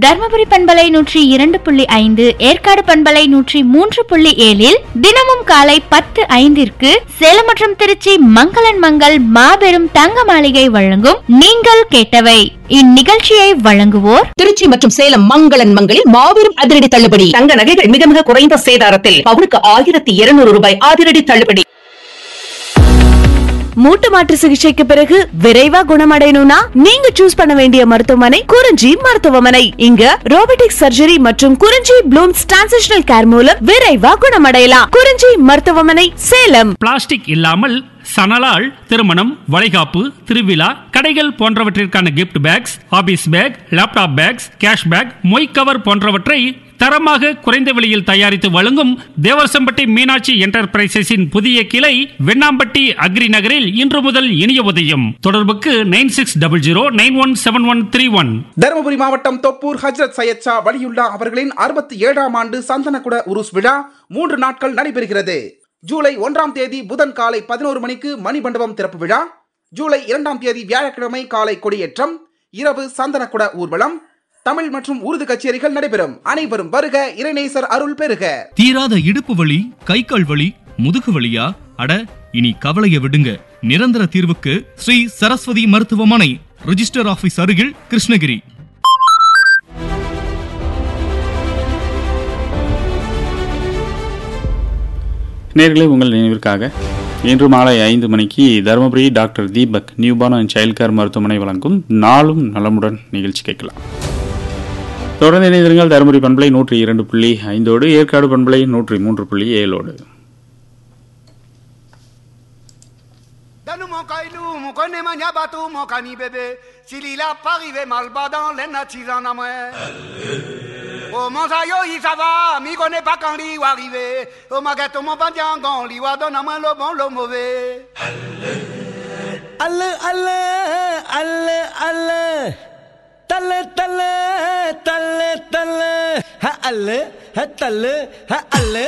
தர்மபுரி பண்பலை நூற்றி இரண்டு புள்ளி ஐந்து ஏற்காடு பண்பலை நூற்றி மூன்று புள்ளி ஏழில் தினமும் காலை பத்து ஐந்திற்கு சேலம் மற்றும் திருச்சி மங்களன் மங்கள் மாபெரும் தங்க மாளிகை வழங்கும் நீங்கள் கேட்டவை இந்நிகழ்ச்சியை வழங்குவோர் திருச்சி மற்றும் சேலம் மங்களன் மங்களில் மாபெரும் அதிரடி தள்ளுபடி தங்க நகைகள் மிக மிக குறைந்த சேதாரத்தில் பவுனுக்கு ஆயிரத்தி இருநூறு ரூபாய் அதிரடி தள்ளுபடி மூட்டு மாற்று சிகிச்சைக்கு பிறகு விரைவா குணமடையணும்னா நீங்க சூஸ் பண்ண வேண்டிய மருத்துவமனை குறிஞ்சி மருத்துவமனை இங்க ரோபோட்டிக் சர்ஜரி மற்றும் குறிஞ்சி ப்ளூம்ஸ் டிரான்சிஷனல் கேர் மூலம் விரைவா குணமடையலாம் குறிஞ்சி மருத்துவமனை சேலம் பிளாஸ்டிக் இல்லாமல் சணலால் திருமணம் வளைகாப்பு திருவிழா கடைகள் போன்றவற்றிற்கான gift bags office bag laptop bags cash bag மொய் கவர் போன்றவற்றை தரமாக குறைந்த விலையில் தயாரித்து வழங்கும் தேவசம்பட்டி மீனாட்சி என்டர்பிரைசஸின் புதிய கிளை வெண்ணாம்பட்டி அக்ரி நகரில் இன்று முதல் இனிய உதயம் தொடர்புக்கு nine six double zero nine one seven one three one Dharmapuri மாவட்டம் தொப்பூர் ஹஜ்ரத் சையத் ஷா வலியுல்லா அவர்களின் அறுபத்தி ஏழாம் ஆண்டு சந்தனக்குட உருஸ் விழா மூன்று நாட்கள் நடைபெறுகிறது ஜூலை ஒன்றாம் தேதி புதன் காலை பதினோரு மணிக்கு மணிமண்டபம் திறப்பு விழா ஜூலை இரண்டாம் தேதி வியாழக்கிழமை காலை கொடியேற்றம் இரவு சந்தனக்குட ஊர்வலம் தமிழ் மற்றும் உருது கச்சேரிகள் நடைபெறும் அனைவரும் வருக இறைநேசர் அருள் பெறுக தீராத இடுப்பு வலி கை கால் வலி முதுகு வலியா அட இனி கவலைய விடுங்க நிரந்தர தீர்வுக்கு ஸ்ரீ சரஸ்வதி மருத்துவமனை ரிஜிஸ்டர் ஆபீஸ் அருகில் கிருஷ்ணகிரி நேர்களே உங்கள் நினைவிற்காக இன்று மாலை ஐந்து மணிக்கு Dharmapuri doctor Deepak newborn and child care மருத்துவமனை வழங்கும் நாளும் நலமுடன் நிகழ்ச்சி கேட்கலாம் தொடர்ந்து இணைந்திருங்கள் தருமபுரி பண்பலை நூற்றி இரண்டு புள்ளி ஐந்தோடு ஏற்காடு பண்பலை நூற்றி மூன்று புள்ளி ஏழோடு Donne mon caillou, mon connaît mon yabatou, mon cani bébé. S'il il a pas arrivé mal bas dans les natis en amoué. Oh mon sayo, il ça va, mi connaît pas quand il va arriver. Oh ma gâteau, mon bandiangon, lui va donner à moi le bon, le mauvais. அல்லு அல்லு அல்லு அல்லு தல்லு தல்லு தல்லு தல்லு ஹ அல்லு ஹ தல்லு ஹ அல்லு